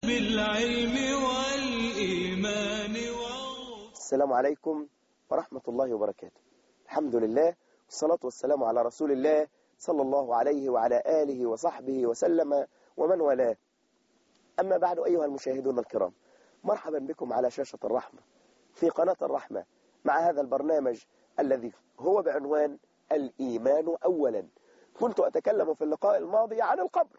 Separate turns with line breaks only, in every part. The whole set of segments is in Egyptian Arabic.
بالعلم والإيمان والرسل
السلام عليكم ورحمة الله وبركاته الحمد لله والصلاة والسلام على رسول الله صلى الله عليه وعلى آله وصحبه وسلم ومن والاه أما بعد أيها المشاهدون الكرام مرحبا بكم على شاشة الرحمة في قناة الرحمة مع هذا البرنامج الذي هو بعنوان الإيمان أولا كنت أتكلم في اللقاء الماضي عن القبر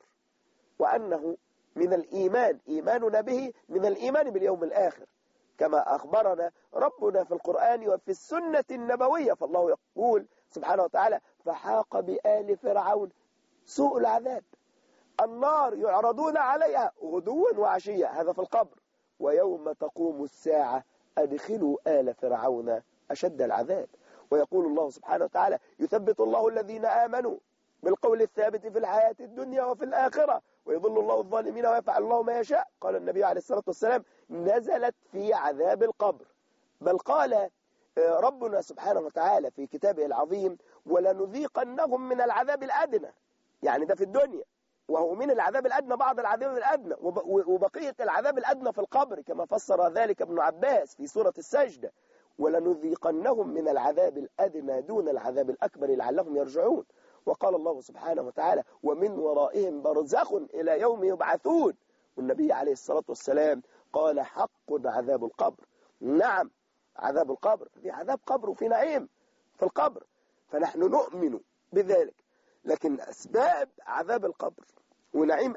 وأنه من الإيمان إيماننا به من الإيمان باليوم الآخر كما أخبرنا ربنا في القرآن وفي السنة النبوية فالله يقول سبحانه وتعالى فحاق بآل فرعون سوء العذاب النار يعرضون عليها غدوا وعشية هذا في القبر ويوم تقوم الساعة أدخلوا آل فرعون أشد العذاب ويقول الله سبحانه وتعالى يثبت الله الذين آمنوا بالقول الثابت في الحياة الدنيا وفي الآخرة ويضل الله الظالمين ويفعل الله ما يشاء قال النبي عليه الصلاة والسلام نزلت في عذاب القبر بل قال ربنا سبحانه وتعالى في كتابه العظيم ولنذيقنهم من العذاب الأدنى يعني ده في الدنيا وهو من العذاب الأدنى بعض العذاب الأدنى وبقية العذاب الأدنى في القبر كما فسر ذلك ابن عباس في سورة السجدة ولنذيقنهم من العذاب الأدنى دون العذاب الأكبر لعلهم يرجعون وقال الله سبحانه وتعالى ومن ورائهم برزخ إلى يوم يبعثون والنبي عليه الصلاة والسلام قال حق عذاب القبر نعم عذاب القبر في عذاب قبر وفي نعيم في القبر فنحن نؤمن بذلك لكن أسباب عذاب القبر ونعيم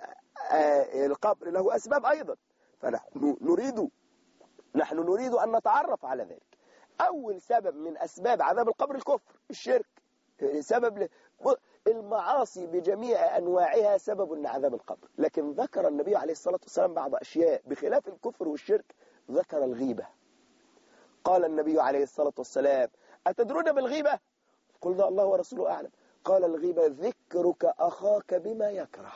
القبر له أسباب أيضا فنحن نريد نحن نريد أن نتعرف على ذلك أول سبب من أسباب عذاب القبر الكفر الشرك سبب ل... المعاصي بجميع أنواعها سبب لعذاب القبر لكن ذكر النبي عليه الصلاة والسلام بعض أشياء بخلاف الكفر والشرك ذكر الغيبة قال النبي عليه الصلاة والسلام أتدرون بالغيبة قلنا الله ورسوله أعلم قال الغيبة ذكرك أخاك بما يكره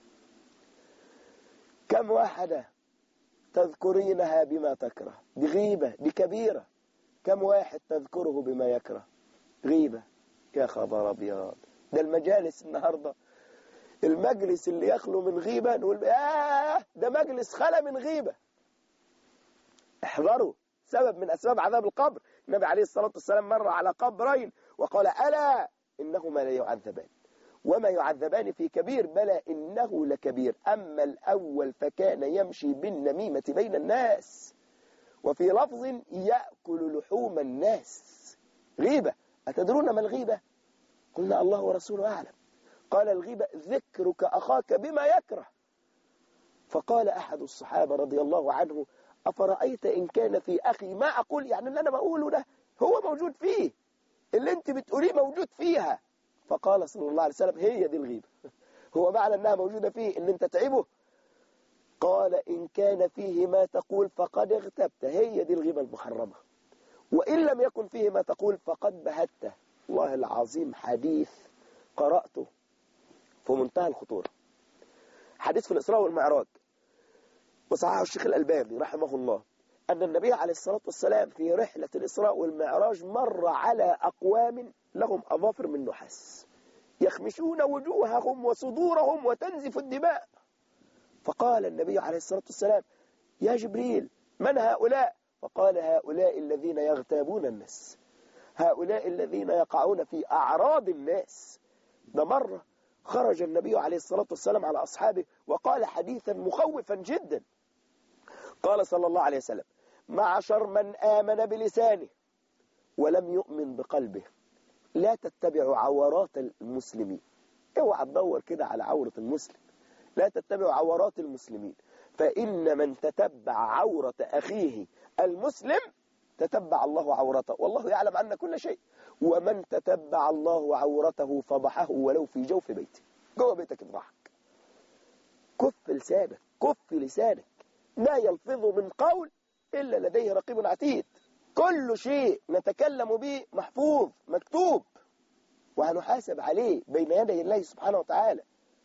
كم واحدة تذكرينها بما تكره دي غيبة دي كبيرة كم واحد تذكره بما يكره غيبة يا خبر أبيض ده المجالس النهاردة المجلس اللي يخلو من غيبة نقول آه ده مجلس خلى من غيبة احذروا سبب من أسباب عذاب القبر النبي عليه الصلاة والسلام مر على قبرين وقال ألا إنهما لا يعذبان وما يعذبان في كبير بلى إنه لكبير أما الأول فكان يمشي بالنميمة بين الناس وفي لفظ يأكل لحوم الناس غيبة أتدرون ما الغيبة قلنا الله ورسوله أعلم قال الغيبة ذكرك أخاك بما يكره فقال أحد الصحابة رضي الله عنه أفرأيت إن كان في أخي ما أقول يعني اللي أنا بقوله ده هو موجود فيه اللي أنت بتقوليه موجود فيها فقال صلى الله عليه وسلم هي دي الغيبة هو معنى أنها موجودة فيه إن أنت تعبه قال إن كان فيه ما تقول فقد اغتبت هي دي الغيبة المحرمة وإن لم يكن فيه ما تقول فقد بهته والله العظيم حديث قرأته في منتهى الخطورة حديث في الإسراء والمعراج وصححه الشيخ الألباني رحمه الله أن النبي عليه الصلاة والسلام في رحلة الإسراء والمعراج مر على أقوام لهم أظافر من نحاس يخمشون وجوههم وصدورهم وتنزف الدماء فقال النبي عليه الصلاة والسلام يا جبريل من هؤلاء فقال هؤلاء الذين يغتابون الناس هؤلاء الذين يقعون في أعراض الناس ده مرة خرج النبي عليه الصلاة والسلام على أصحابه وقال حديثا مخوفا جدا قال صلى الله عليه وسلم معشر من آمن بلسانه ولم يؤمن بقلبه لا تتبعوا عورات المسلمين اوعى تدور كده على عورة المسلم لا تتبعوا عورات المسلمين فإن من تتبع عورة أخيه المسلم تتبع الله عورته والله يعلم عنا كل شيء ومن تتبع الله عورته فضحه ولو في جوف بيته جوه بيتك افضحك كف لسانك كف لسانك لا يلفظ من قول إلا لديه رقيب عتيد كل شيء نتكلم به محفوظ مكتوب وهنحاسب عليه بين يدي الله سبحانه وتعالى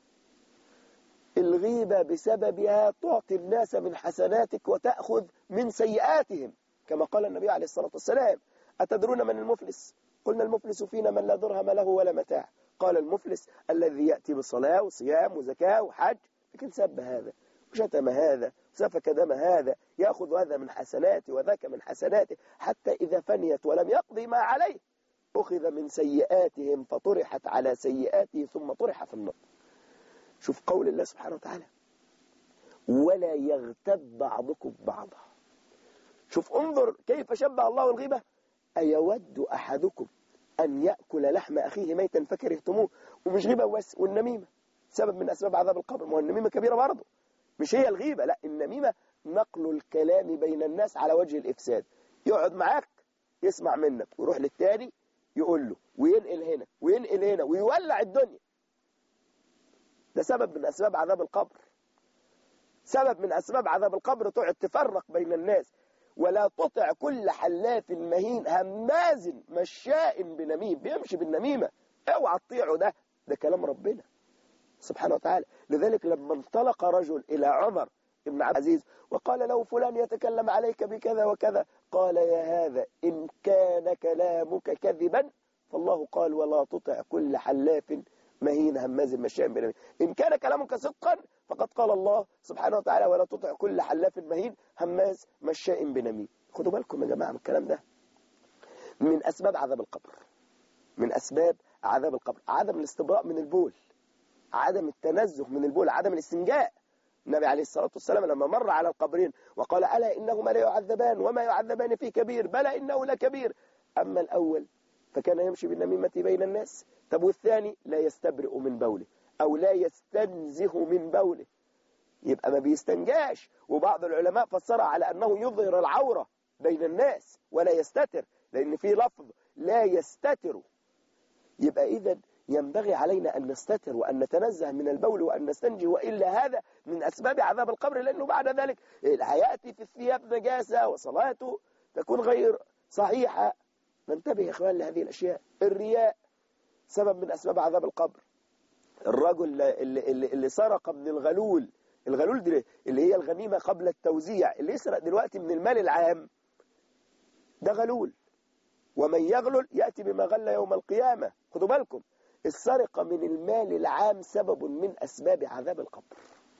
الغيبة بسببها تعطي الناس من حسناتك وتأخذ من سيئاتهم كما قال النبي عليه الصلاة والسلام أتدرون من المفلس قلنا المفلس فينا من لا درهم له ولا متاع قال المفلس الذي يأتي بصلاة وصيام وزكاة وحج لكن سب هذا وشتم هذا سفك دم هذا يأخذ هذا من حسناته وذاك من حسناته حتى إذا فنيت ولم يقضي ما عليه أخذ من سيئاتهم فطرحت على سيئاته ثم طرح في النار شوف قول الله سبحانه وتعالى ولا يغتب بعضكم بعضا شوف انظر كيف شبه الله الغيبة أيود أحدكم أن يأكل لحم أخيه ميتا فكرهتموه ومش غيبة بس والنميمة سبب من أسباب عذاب القبر ما هو النميمة كبيرة برضه مش هي الغيبة لا النميمة نقل الكلام بين الناس على وجه الإفساد يقعد معاك يسمع منك ويروح للتاني يقول له وينقل هنا وينقل هنا ويولع الدنيا ده سبب من أسباب عذاب القبر سبب من أسباب عذاب القبر تقعد تفرق بين الناس ولا تطع كل حلاف مهين هماز مشاء بنميم بيمشي بالنميمة اوعى تطيعه ده ده كلام ربنا سبحانه وتعالى لذلك لما انطلق رجل إلى عمر ابن عبد العزيز وقال له فلان يتكلم عليك بكذا وكذا قال يا هذا إن كان كلامك كذبا فالله قال ولا تطع كل حلاف مهين هماز مشاء بنميم إن كان كلامك صدقا فقد قال الله سبحانه وتعالى ولا تطع كل حلاف مهين هماز مشاء بنميم خدوا بالكم يا جماعة من الكلام ده من أسباب عذاب القبر من أسباب عذاب القبر عدم الاستبراء من البول عدم التنزه من البول عدم الاستنجاء النبي عليه الصلاة والسلام لما مر على القبرين وقال ألا إنهما لا يعذبان وما يعذبان في كبير بلى إنه لكبير أما الأول فكان يمشي بالنميمة بين الناس طب والثاني لا يستبرئ من بوله أو لا يستنزه من بوله يبقى ما بيستنجاش وبعض العلماء فسرها على أنه يظهر العورة بين الناس ولا يستتر لأن في لفظ لا يستتر يبقى إذا ينبغي علينا أن نستتر وأن نتنزه من البول وأن نستنجي وإلا هذا من أسباب عذاب القبر لأنه بعد ذلك هيأتي في الثياب نجاسة وصلاته تكون غير صحيحة ننتبه يا إخوان لهذه الأشياء الرياء سبب من أسباب عذاب القبر الرجل اللي, اللي, اللي سرق من الغلول الغلول دي اللي هي الغنيمة قبل التوزيع اللي يسرق دلوقتي من المال العام ده غلول ومن يغلل يأتي بما غل يوم القيامة خدوا بالكم السرقة من المال العام سبب من أسباب عذاب القبر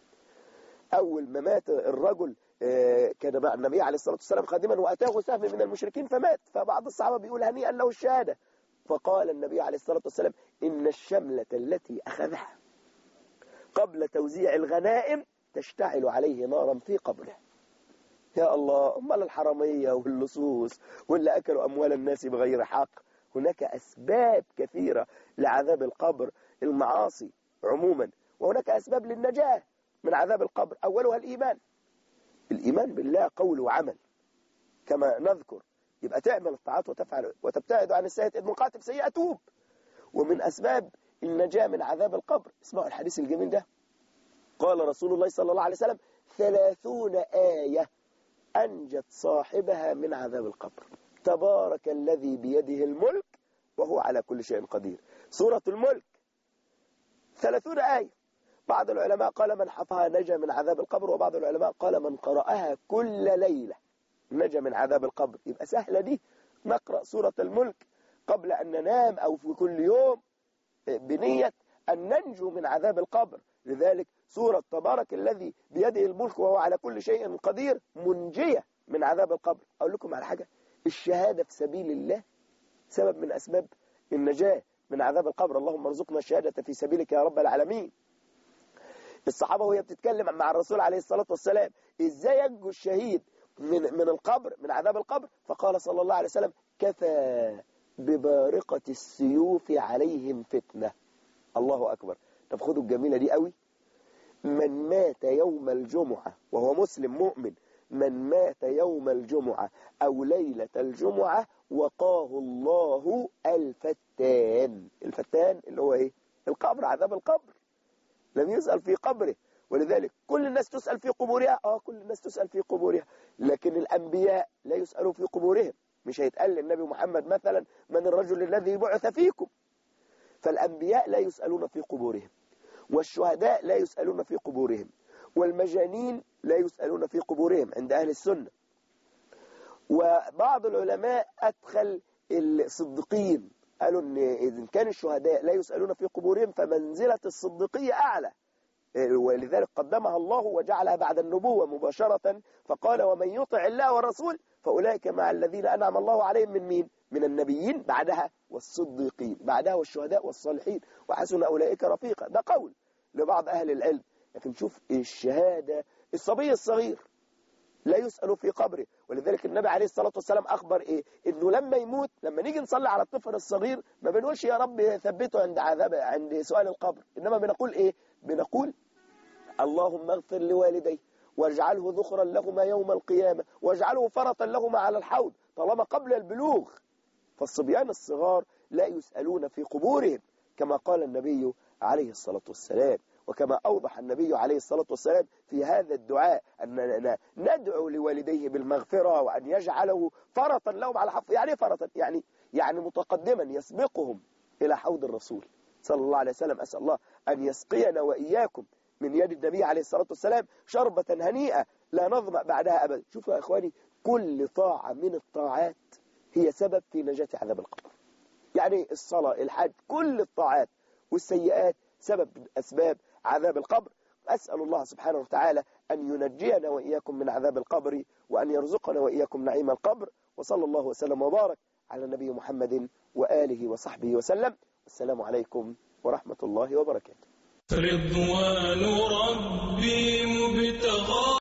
أول ما مات الرجل كان مع النبي عليه الصلاة والسلام خادما وأتاه سهم من المشركين فمات فبعض الصحابة بيقول هنيئا له الشهادة فقال النبي عليه الصلاة والسلام إن الشملة التي أخذها قبل توزيع الغنائم تشتعل عليه نارا في قبره يا الله أمال الحرامية واللصوص واللي أكلوا أموال الناس بغير حق هناك أسباب كثيرة لعذاب القبر المعاصي عموما وهناك أسباب للنجاة من عذاب القبر أولها الإيمان الإيمان بالله قول وعمل كما نذكر يبقى تعمل الطاعات وتفعل وتبتعد عن السيئات إذ مقاتب سيئة توب ومن أسباب النجاة من عذاب القبر اسمعوا الحديث الجميل ده قال رسول الله صلى الله عليه وسلم ثلاثون آية أنجت صاحبها من عذاب القبر تبارك الذي بيده الملك وهو على كل شيء قدير سورة الملك ثلاثون آية بعض العلماء قال من حفظها نجا من عذاب القبر وبعض العلماء قال من قرأها كل ليلة نجا من عذاب القبر يبقى سهلة دي نقرأ سورة الملك قبل أن ننام أو في كل يوم بنية أن ننجو من عذاب القبر لذلك سورة تبارك الذي بيده الملك وهو على كل شيء قدير منجية من عذاب القبر أقول لكم على حاجة الشهادة في سبيل الله سبب من أسباب النجاة من عذاب القبر اللهم ارزقنا الشهادة في سبيلك يا رب العالمين الصحابة وهي بتتكلم مع الرسول عليه الصلاة والسلام إزاي ينجو الشهيد من, من القبر من عذاب القبر فقال صلى الله عليه وسلم كفى ببارقة السيوف عليهم فتنة الله أكبر طب خدوا الجميلة دي قوي من مات يوم الجمعة وهو مسلم مؤمن من مات يوم الجمعة أو ليلة الجمعة وقاه الله الفتان الفتان اللي هو إيه القبر عذاب القبر لم يسأل في قبره ولذلك كل الناس تسأل في قبورها آه كل الناس تسأل في قبورها لكن الأنبياء لا يسألوا في قبورهم مش هيتقال للنبي محمد مثلا من الرجل الذي بعث فيكم فالأنبياء لا يسألون في قبورهم والشهداء لا يسألون في قبورهم والمجانين لا يسألون في قبورهم عند أهل السنة وبعض العلماء أدخل الصديقين قالوا إن إذا كان الشهداء لا يسألون في قبورهم فمنزلة الصديقية أعلى ولذلك قدمها الله وجعلها بعد النبوة مباشرة فقال ومن يطع الله والرسول فأولئك مع الذين أنعم الله عليهم من مين من النبيين بعدها والصديقين بعدها والشهداء والصالحين وحسن أولئك رفيقا ده قول لبعض أهل العلم لكن شوف الشهادة الصبي الصغير لا يسأل في قبره ولذلك النبي عليه الصلاة والسلام أخبر إيه إنه لما يموت لما نيجي نصلي على الطفل الصغير ما بنقولش يا رب ثبته عند عذاب عند سؤال القبر إنما بنقول إيه بنقول اللهم اغفر لوالديه واجعله ذخرا لهما يوم القيامة واجعله فرطا لهما على الحوض طالما قبل البلوغ فالصبيان الصغار لا يسألون في قبورهم كما قال النبي عليه الصلاة والسلام وكما أوضح النبي عليه الصلاة والسلام في هذا الدعاء أننا ندعو لوالديه بالمغفرة وأن يجعله فرطا لهم على حفظ يعني فرطا يعني يعني متقدما يسبقهم إلى حوض الرسول صلى الله عليه وسلم أسأل الله أن يسقينا وإياكم من يد النبي عليه الصلاة والسلام شربة هنيئة لا نظمأ بعدها أبدا شوفوا يا إخواني كل طاعة من الطاعات هي سبب في نجاة عذاب القبر يعني الصلاة الحج كل الطاعات والسيئات سبب من أسباب عذاب القبر أسأل الله سبحانه وتعالى أن ينجينا وإياكم من عذاب القبر وأن يرزقنا وإياكم نعيم القبر وصلى الله وسلم وبارك على النبي محمد وآله وصحبه وسلم السلام عليكم ورحمة الله وبركاته
رضوان ربي مبتغى